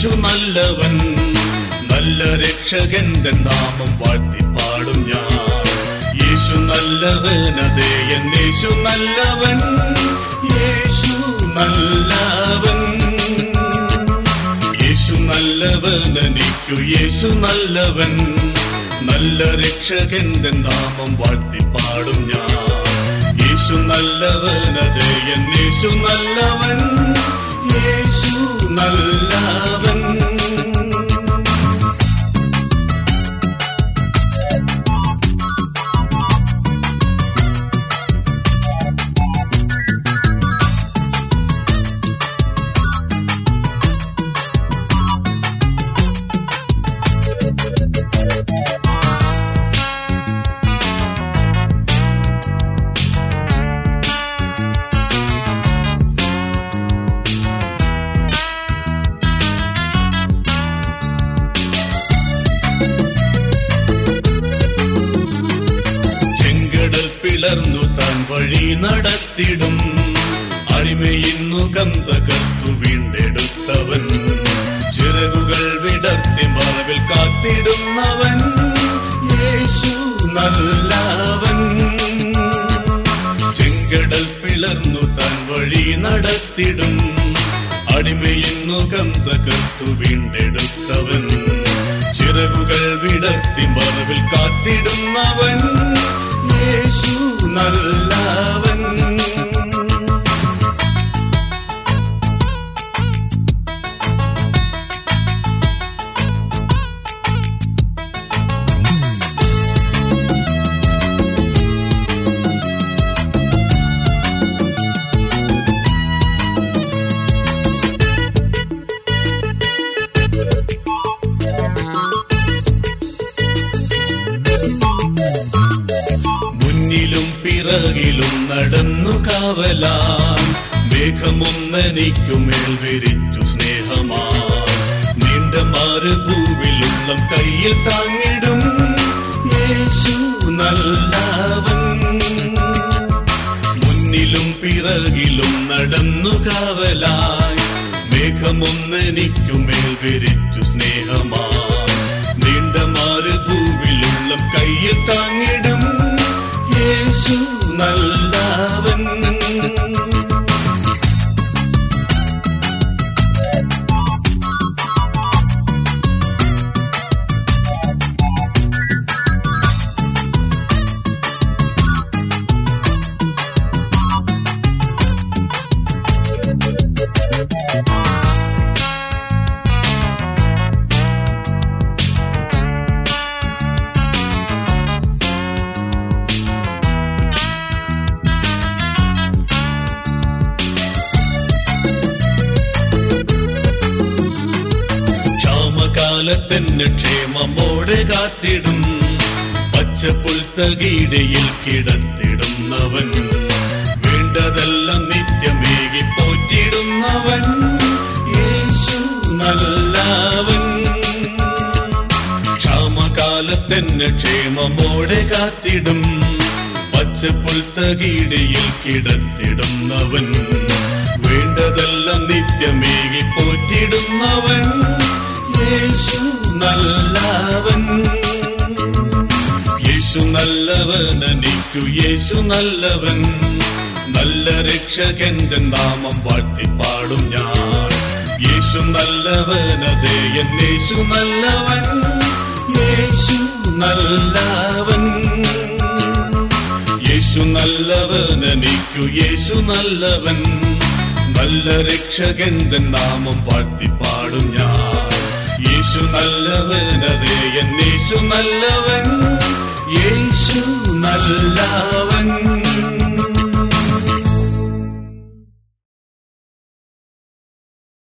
യേശു നല്ലവൻ നല്ല രക്ഷകന്റെ നാമം വാഴ്ത്തി പാടും ഞാൻ യേശു നല്ലവൻ അതേ എൻ യേശു നല്ലവൻ യേശു നല്ലവൻ യേശു നല്ലവൻ എനിക്കു യേശു നല്ലവൻ നല്ല രക്ഷകന്റെ നാമം വാഴ്ത്തി പാടും ഞാൻ യേശു നല്ലവൻ അതേ എൻ യേശു നല്ലവൻ യേശു നല്ലവൻ ചെങ്കടൽ പിളർന്നു താൻ വഴി നടത്തിടും അടിമയിന്നു കന്തകർത്തു വീണ്ടെടുത്തവൻ ചിറകുകൾ വിടർത്തി മറവിൽ കാത്തിടുന്നവൻ യേശു നല്ലവൻ ചെങ്കടൽ പിളർന്നു താൻ വഴി നടത്തിടും അടിമയിന്നു കന്തകർത്തു വീണ്ടെടുത്തവൻ ചിറകുകൾ വിടർത്തി മറവിൽ കാത്തിടുന്നവൻ യേശു നല്ലവൻ മുന്നിലും പിറകിലും നടന്നു കാവലാൻ മേഘമൊന്നെനിക്കുമേൽ വിരിച്ചു സ്നേഹമാ നീണ്ട മാറുഭൂവിലുള്ള കയ്യിൽ താങ്ങിടും യേശു നല്ലവൻ മുന്നിലും പിറകിലും നടന്നു കാവലായി മേഘമൊന്നെനിക്കുമേൽ വിരിച്ചു സ്നേഹമാ നീണ്ട മാറുഭൂവിലുള്ള കയ്യിൽ താങ്ങിടും യേശു നല്ലവൻ ക്ഷാമകാലത്തിന് ക്ഷേമമോടെ കാത്തിടും പച്ച പുൽത്തകീടയിൽ കിടത്തിടുന്നവൻ വേണ്ടതെല്ലാം നിത്യമേകി പോറ്റിടുന്നവൻ യേശു നല്ലവൻ ക്ഷാമകാലത്തിന് ക്ഷേമമോടെ കാത്തിടും പച്ച പുൽത്തകീടയിൽ കിടത്തിടുന്നവൻ വേണ്ടതെല്ലാം നിത്യമേകി പോറ്റിടുന്നവൻ യേശു നല്ലവൻ യേശു നല്ലവൻ എനിക്കു യേശു നല്ലവൻ നല്ല രക്ഷകന്റെ നാമം വാഴ്ത്തി പാടും ഞാൻ യേശു നല്ലവൻ അതേ എൻ യേശു നല്ലവൻ യേശു നല്ലവൻ യേശു നല്ലവൻ എനിക്കു യേശു നല്ലവൻ നല്ല രക്ഷകന്റെ നാമം വാഴ്ത്തി പാടും ഞാൻ യേശു നല്ലവൻ അതേ എൻ യേശു നല്ലവൻ യേശു നല്ലവൻ